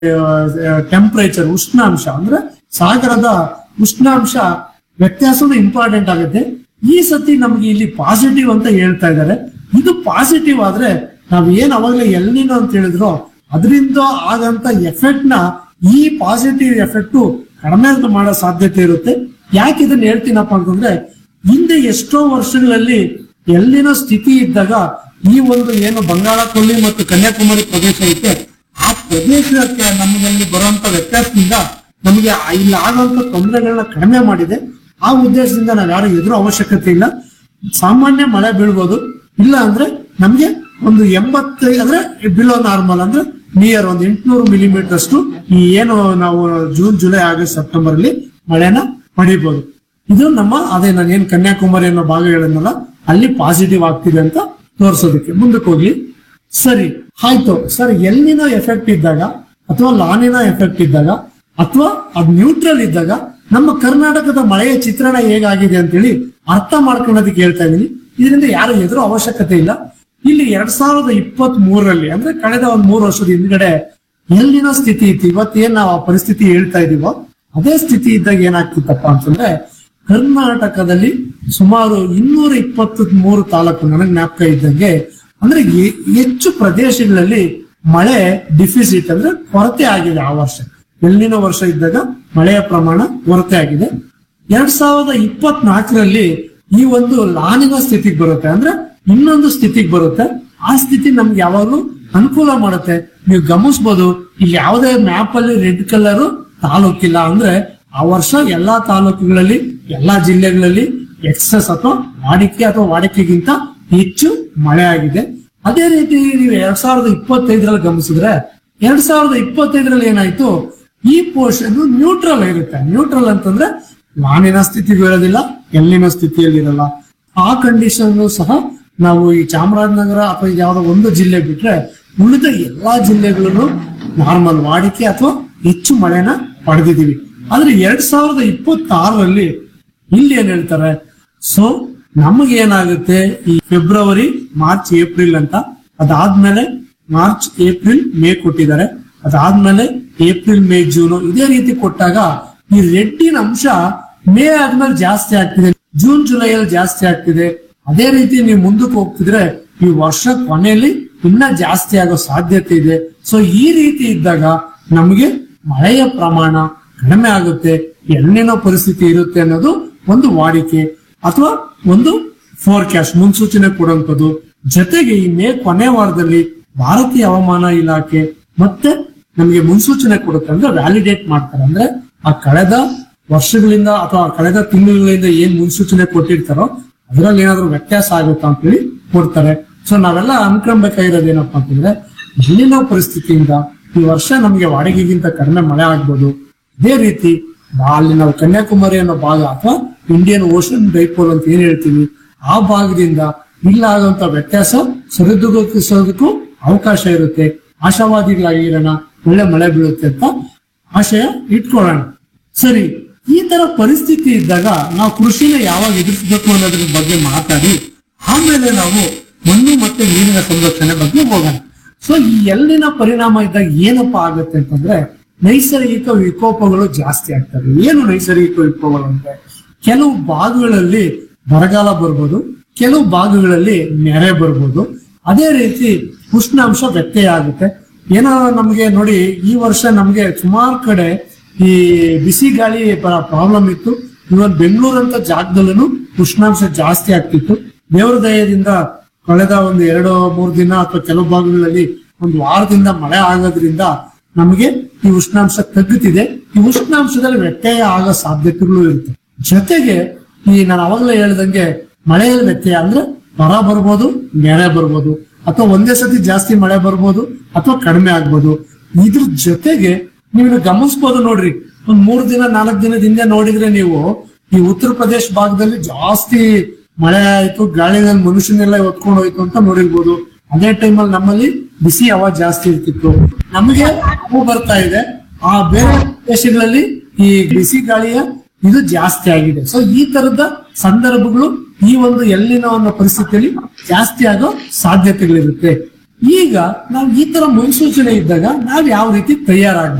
temperature ಉಷ್ಣಾಂಶ ಅಂದ್ರೆ ಸಾಗರದ ಉಷ್ಣಾಂಶ ವ್ಯತ್ಯಾಸನೂ ಇಂಪಾರ್ಟೆಂಟ್ ಆಗುತ್ತೆ ಈ ಸತಿ ನಮ್ಗೆ ಇಲ್ಲಿ ಪಾಸಿಟಿವ್ ಅಂತ ಹೇಳ್ತಾ ಇದ್ದಾರೆ ಇದು ಪಾಸಿಟಿವ್ ಆದ್ರೆ ನಾವ್ ಏನ್ ಅವಾಗಲೇ ಎಲ್ಲಿನೋ ಅಂತ ಹೇಳಿದ್ರು ಅದರಿಂದ ಆಗಂತ ಎಫೆಕ್ಟ್ ನ ಈ ಪಾಸಿಟಿವ್ ಎಫೆಕ್ಟ್ ಕಡಿಮೆ ಮಾಡೋ ಸಾಧ್ಯತೆ ಇರುತ್ತೆ ಯಾಕೆ ಇದನ್ನ ಹೇಳ್ತೀನಪ್ಪ ಅಂತಂದ್ರೆ ಹಿಂದೆ ಎಷ್ಟೋ ವರ್ಷಗಳಲ್ಲಿ ಎಲ್ಲಿನ ಸ್ಥಿತಿ ಇದ್ದಾಗ ಈ ಒಂದು ಏನು ಬಂಗಾಳ ಕೊಲ್ಲಿ ಮತ್ತು ಕನ್ಯಾಕುಮಾರಿ ಪ್ರದೇಶ ಐತೆ ಆ ಪ್ರದೇಶಕ್ಕೆ ನಮ್ಮಲ್ಲಿ ಬರುವಂತ ವ್ಯತ್ಯಾಸದಿಂದ ನಮಗೆ ಇಲ್ಲಿ ಆಗುವಂತ ತೊಂದರೆಗಳನ್ನ ಕಡಿಮೆ ಮಾಡಿದೆ ಆ ಉದ್ದೇಶದಿಂದ ನಾವು ಯಾರು ಎದುರು ಅವಶ್ಯಕತೆ ಇಲ್ಲ ಸಾಮಾನ್ಯ ಮಳೆ ಬೀಳ್ಬೋದು ಇಲ್ಲ ಅಂದ್ರೆ ನಮ್ಗೆ ಒಂದು ಎಂಬತ್ತೈದು ಅಂದ್ರೆ ಬಿಲೋ ನಾರ್ಮಲ್ ಅಂದ್ರೆ ನಿಯರ್ ಒಂದು ಎಂಟುನೂರು ಮಿಲಿಮೀಟರ್ ಅಷ್ಟು ಈ ಏನು ನಾವು ಜೂನ್ ಜುಲೈ ಆಗಸ್ಟ್ ಸೆಪ್ಟೆಂಬರ್ ಅಲ್ಲಿ ಮಳೆನ ಪಡಿಬಹುದು ಇದು ನಮ್ಮ ಅದೇ ನಾನು ಏನ್ ಕನ್ಯಾಕುಮಾರಿ ಅನ್ನೋ ಭಾಗ ಹೇಳಿದ್ನಲ್ಲ ಅಲ್ಲಿ ಪಾಸಿಟಿವ್ ಆಗ್ತಿದೆ ಅಂತ ತೋರಿಸೋದಕ್ಕೆ ಮುಂದಕ್ಕೆ ಹೋಗ್ಲಿ ಸರಿ ಆಯ್ತು ಸರ್ ಎಲ್ಲಿನ ಎಫೆಕ್ಟ್ ಇದ್ದಾಗ ಅಥವಾ ಲಾನಿನ ಎಫೆಕ್ಟ್ ಇದ್ದಾಗ ಅಥವಾ ಅದ್ ನ್ಯೂಟ್ರಲ್ ಇದ್ದಾಗ ನಮ್ಮ ಕರ್ನಾಟಕದ ಮಳೆಯ ಚಿತ್ರಣ ಹೇಗಾಗಿದೆ ಅಂತೇಳಿ ಅರ್ಥ ಮಾಡ್ಕೊಳ್ಳೋದಕ್ಕೆ ಹೇಳ್ತಾ ಇದೀನಿ ಇದರಿಂದ ಯಾರು ಎದುರು ಅವಶ್ಯಕತೆ ಇಲ್ಲ ಇಲ್ಲಿ ಎರಡ್ ಸಾವಿರದ ಇಪ್ಪತ್ತ್ ಮೂರರಲ್ಲಿ ಅಂದ್ರೆ ಕಳೆದ ಒಂದ್ ಮೂರು ವರ್ಷದ ಹಿಂದ್ಗಡೆ ಎಲ್ಲಿನ ಸ್ಥಿತಿ ಇತ್ತು ಇವತ್ತೇನ್ ನಾವು ಆ ಪರಿಸ್ಥಿತಿ ಹೇಳ್ತಾ ಇದೀವೋ ಅದೇ ಸ್ಥಿತಿ ಇದ್ದಾಗ ಏನಾಗ್ತಿತ್ತಪ್ಪ ಅಂತಂದ್ರೆ ಕರ್ನಾಟಕದಲ್ಲಿ ಸುಮಾರು ಇನ್ನೂರ ಇಪ್ಪತ್ತ್ ಮೂರು ತಾಲೂಕು ನನಗೆ ಜ್ಞಾಪಕ ಇದ್ದಂಗೆ ಅಂದ್ರೆ ಹೆ- ಹೆಚ್ಚು ಪ್ರದೇಶಗಳಲ್ಲಿ ಮಳೆ ಡಿಫಿಸಿಟ್ ಅಂದ್ರೆ ಕೊರತೆ ಆಗಿದೆ ಆ ವರ್ಷ ಎಲ್ಲಿನ ವರ್ಷ ಇದ್ದಾಗ ಮಳೆಯ ಪ್ರಮಾಣ ಕೊರತೆ ಆಗಿದೆ ಎರಡ್ ಸಾವಿರದ ಇಪ್ಪತ್ನಾಲ್ಕರಲ್ಲಿ ಈ ಒಂದು ಲಾನಿನ ಸ್ಥಿತಿಗೆ ಬರುತ್ತೆ ಅಂದ್ರೆ ಇನ್ನೊಂದು ಸ್ಥಿತಿಗೆ ಬರುತ್ತೆ ಆ ಸ್ಥಿತಿ ನಮ್ಗೆ ಯಾವಾಗ್ಲೂ ಅನುಕೂಲ ಮಾಡುತ್ತೆ ನೀವು ಗಮನಿಸಬಹುದು ಇಲ್ಲಿ ಯಾವುದೇ ಮ್ಯಾಪ್ ಅಲ್ಲಿ ರೆಡ್ ಕಲರ್ ತಾಲೂಕಿಲ್ಲ ಅಂದ್ರೆ ಆ ವರ್ಷ ಎಲ್ಲಾ ತಾಲೂಕುಗಳಲ್ಲಿ ಎಲ್ಲಾ ಜಿಲ್ಲೆಗಳಲ್ಲಿ ಎಕ್ಸಸ್ ಅಥವಾ ವಾಡಿಕೆ ಅಥವಾ ವಾಡಿಕೆಗಿಂತ ಹೆಚ್ಚು ಮಳೆ ಆಗಿದೆ ಅದೇ ರೀತಿ ನೀವು ಎರಡ್ ಸಾವಿರದ ಇಪ್ಪತ್ತೈದರಲ್ಲಿ ಗಮನಿಸಿದ್ರೆ ಎರಡ್ ಸಾವಿರದ ಇಪ್ಪತ್ತೈದರಲ್ಲಿ ಏನಾಯ್ತು ಈ ಪೋರ್ಷನ್ ನ್ಯೂಟ್ರಲ್ ಇರುತ್ತೆ ನ್ಯೂಟ್ರಲ್ ಅಂತಂದ್ರೆ ಲಾನಿನ ಸ್ಥಿತಿ ಬೀಳೋದಿಲ್ಲ ಎಲ್ಲಿನ ಸ್ಥಿತಿಯಲ್ಲಿ ಇರಲ್ಲ ಆ ಕಂಡೀಷನ್ ಸಹ ನಾವು ಈ ಚಾಮರಾಜನಗರ ಅಥವಾ ಯಾವ್ದೋ ಒಂದು ಜಿಲ್ಲೆ ಬಿಟ್ರೆ ಉಳಿದ ಎಲ್ಲಾ ಜಿಲ್ಲೆಗಳನ್ನು ನಾರ್ಮಲ್ ವಾಡಿಕೆ ಅಥವಾ ಹೆಚ್ಚು ಮಳೆನ ಪಡೆದಿದ್ದೀವಿ ಆದ್ರೆ ಎರಡ್ ಸಾವಿರದ ಇಪ್ಪತ್ತಾರರಲ್ಲಿ ಇಲ್ಲಿ ಏನ್ ಹೇಳ್ತಾರೆ ಸೊ ನಮಗೆ ಏನಾಗುತ್ತೆ ಈ ಫೆಬ್ರವರಿ ಮಾರ್ಚ್ ಏಪ್ರಿಲ್ ಅಂತ ಅದಾದ್ಮೇಲೆ ಮಾರ್ಚ್ ಏಪ್ರಿಲ್ ಮೇ ಕೊಟ್ಟಿದ್ದಾರೆ ಅದಾದ್ಮೇಲೆ ಏಪ್ರಿಲ್ ಮೇ ಜೂನ್ ಇದೇ ರೀತಿ ಕೊಟ್ಟಾಗ ಈ ರೆಡ್ಡಿನ ಅಂಶ ಮೇ ಆದ್ಮೇಲೆ ಜಾಸ್ತಿ ಆಗ್ತಿದೆ ಜೂನ್ ಜುಲೈಯಲ್ಲಿ ಜಾಸ್ತಿ ಆಗ್ತಿದೆ ಅದೇ ರೀತಿ ನೀವು ಮುಂದಕ್ಕೆ ಹೋಗ್ತಿದ್ರೆ ಈ ವರ್ಷ ಕೊನೆಯಲ್ಲಿ ಇನ್ನ ಜಾಸ್ತಿ ಆಗೋ ಸಾಧ್ಯತೆ ಇದೆ ಸೊ ಈ ರೀತಿ ಇದ್ದಾಗ ನಮಗೆ ಮಳೆಯ ಪ್ರಮಾಣ ಕಡಿಮೆ ಆಗುತ್ತೆ ಎಲ್ಲಿನ ಪರಿಸ್ಥಿತಿ ಇರುತ್ತೆ ಅನ್ನೋದು ಒಂದು ವಾಡಿಕೆ ಅಥವಾ ಒಂದು ಫೋರ್ಕಾಸ್ಟ್ ಮುನ್ಸೂಚನೆ ಕೊಡುವಂಥದ್ದು ಜೊತೆಗೆ ಈ ಮೇ ಕೊನೆ ವಾರದಲ್ಲಿ ಭಾರತೀಯ ಹವಾಮಾನ ಇಲಾಖೆ ಮತ್ತೆ ನಮಗೆ ಮುನ್ಸೂಚನೆ ಕೊಡುತ್ತೆ ಅಂದ್ರೆ ವ್ಯಾಲಿಡೇಟ್ ಮಾಡ್ತಾರೆ ಅಂದ್ರೆ ಆ ಕಳೆದ ವರ್ಷಗಳಿಂದ ಅಥವಾ ಕಳೆದ ತಿಂಗಳುಗಳಿಂದ ಏನ್ ಮುನ್ಸೂಚನೆ ಕೊಟ್ಟಿರ್ತಾರೋ ಅದರಲ್ಲಿ ಏನಾದ್ರೂ ವ್ಯತ್ಯಾಸ ಆಗುತ್ತಾ ಅಂತೇಳಿ ಕೊಡ್ತಾರೆ ಸೊ ನಾವೆಲ್ಲ ಅನ್ಕೊಳ್ಬೇಕಾಗಿರೋದು ಏನಪ್ಪಾ ಅಂತಂದ್ರೆ ಇಲ್ಲಿನ ಪರಿಸ್ಥಿತಿಯಿಂದ ಈ ವರ್ಷ ನಮಗೆ ವಾಡಿಕೆಗಿಂತ ಕಡಿಮೆ ಮಳೆ ಆಗ್ಬೋದು ಇದೇ ರೀತಿ ಅಲ್ಲಿ ನಾವು ಕನ್ಯಾಕುಮಾರಿ ಅನ್ನೋ ಭಾಗ ಅಥವಾ ಇಂಡಿಯನ್ ಓಷನ್ ಡೈಪೋಲ್ ಅಂತ ಏನ್ ಹೇಳ್ತೀವಿ ಆ ಭಾಗದಿಂದ ಇಲ್ಲ ಆಗುವಂತ ವ್ಯತ್ಯಾಸ ಸರಿದೂಗಿಸೋದಕ್ಕೂ ಅವಕಾಶ ಇರುತ್ತೆ ಆಶಾವಾದಿಗಳಾಗಿರೋಣ ಒಳ್ಳೆ ಮಳೆ ಬೀಳುತ್ತೆ ಅಂತ ಆಶಯ ಇಟ್ಕೊಳ್ಳೋಣ ಸರಿ ಈ ತರ ಪರಿಸ್ಥಿತಿ ಇದ್ದಾಗ ನಾವು ಕೃಷಿನ ಯಾವಾಗ ಎದುರಿಸಬೇಕು ಅನ್ನೋದ್ರ ಬಗ್ಗೆ ಮಾತಾಡಿ ಆಮೇಲೆ ನಾವು ಮಣ್ಣು ಮತ್ತೆ ನೀರಿನ ಸಂರಕ್ಷಣೆ ಬಗ್ಗೆ ಹೋಗೋಣ ಸೊ ಈ ಎಲ್ಲಿನ ಪರಿಣಾಮ ಇದ್ದಾಗ ಏನಪ್ಪಾ ಆಗುತ್ತೆ ಅಂತಂದ್ರೆ ನೈಸರ್ಗಿಕ ವಿಕೋಪಗಳು ಜಾಸ್ತಿ ಆಗ್ತವೆ ಏನು ನೈಸರ್ಗಿಕ ವಿಕೋಪಗಳು ಅಂದ್ರೆ ಕೆಲವು ಭಾಗಗಳಲ್ಲಿ ಬರಗಾಲ ಬರ್ಬೋದು ಕೆಲವು ಭಾಗಗಳಲ್ಲಿ ನೆರೆ ಬರ್ಬೋದು ಅದೇ ರೀತಿ ಉಷ್ಣಾಂಶ ವ್ಯತ್ಯಯ ಆಗುತ್ತೆ ಏನೋ ನಮ್ಗೆ ನೋಡಿ ಈ ವರ್ಷ ನಮ್ಗೆ ಸುಮಾರು ಕಡೆ ಈ ಬಿಸಿ ಗಾಳಿ ಪ್ರಾಬ್ಲಮ್ ಇತ್ತು ಇವನ್ ಬೆಂಗಳೂರಂತ ಜಾಗದಲ್ಲೂ ಉಷ್ಣಾಂಶ ಜಾಸ್ತಿ ಆಗ್ತಿತ್ತು ದೇವರ ದಯದಿಂದ ಕಳೆದ ಒಂದು ಎರಡು ಮೂರು ದಿನ ಅಥವಾ ಕೆಲವು ಭಾಗಗಳಲ್ಲಿ ಒಂದು ವಾರದಿಂದ ಮಳೆ ಆಗೋದ್ರಿಂದ ನಮಗೆ ಈ ಉಷ್ಣಾಂಶ ತಗ್ಗುತ್ತಿದೆ ಈ ಉಷ್ಣಾಂಶದಲ್ಲಿ ವ್ಯತ್ಯಯ ಆಗೋ ಸಾಧ್ಯತೆಗಳು ಇರುತ್ತೆ ಜೊತೆಗೆ ಈ ನಾನು ಅವಾಗಲೇ ಹೇಳ್ದಂಗೆ ಮಳೆಯಲ್ಲಿ ವ್ಯತ್ಯಯ ಅಂದ್ರೆ ಬರ ಬರ್ಬೋದು ನೆರೆ ಬರ್ಬೋದು ಅಥವಾ ಒಂದೇ ಸತಿ ಜಾಸ್ತಿ ಮಳೆ ಬರ್ಬೋದು ಅಥವಾ ಕಡಿಮೆ ಆಗ್ಬೋದು ಇದ್ರ ಜೊತೆಗೆ ನೀವು ಗಮನಿಸ್ಬೋದು ನೋಡ್ರಿ ಒಂದ್ ಮೂರ್ ದಿನ ನಾಲ್ಕು ದಿನದ ಹಿಂದೆ ನೋಡಿದ್ರೆ ನೀವು ಈ ಉತ್ತರ ಪ್ರದೇಶ ಭಾಗದಲ್ಲಿ ಜಾಸ್ತಿ ಮಳೆ ಆಯ್ತು ಗಾಳಿನಲ್ಲಿ ಮನುಷ್ಯನೆಲ್ಲ ಹೊತ್ಕೊಂಡು ಹೋಯ್ತು ಅಂತ ನೋಡಿರ್ಬೋದು ಅದೇ ಟೈಮಲ್ಲಿ ನಮ್ಮಲ್ಲಿ ಬಿಸಿ ಹವಾ ಜಾಸ್ತಿ ಇರ್ತಿತ್ತು ನಮಗೆ ಹೂ ಬರ್ತಾ ಇದೆ ಆ ಬೇರೆ ದೇಶಗಳಲ್ಲಿ ಈ ಬಿಸಿ ಗಾಳಿಯ ಇದು ಜಾಸ್ತಿ ಆಗಿದೆ ಸೊ ಈ ತರದ ಸಂದರ್ಭಗಳು ಈ ಒಂದು ಎಲ್ಲಿನ ಒಂದು ಪರಿಸ್ಥಿತಿಯಲ್ಲಿ ಜಾಸ್ತಿ ಆಗೋ ಸಾಧ್ಯತೆಗಳಿರುತ್ತೆ ಈಗ ನಾವು ಈ ತರ ಮುನ್ಸೂಚನೆ ಇದ್ದಾಗ ನಾವ್ ಯಾವ ರೀತಿ ತಯಾರಾಗ್ಬೇಕು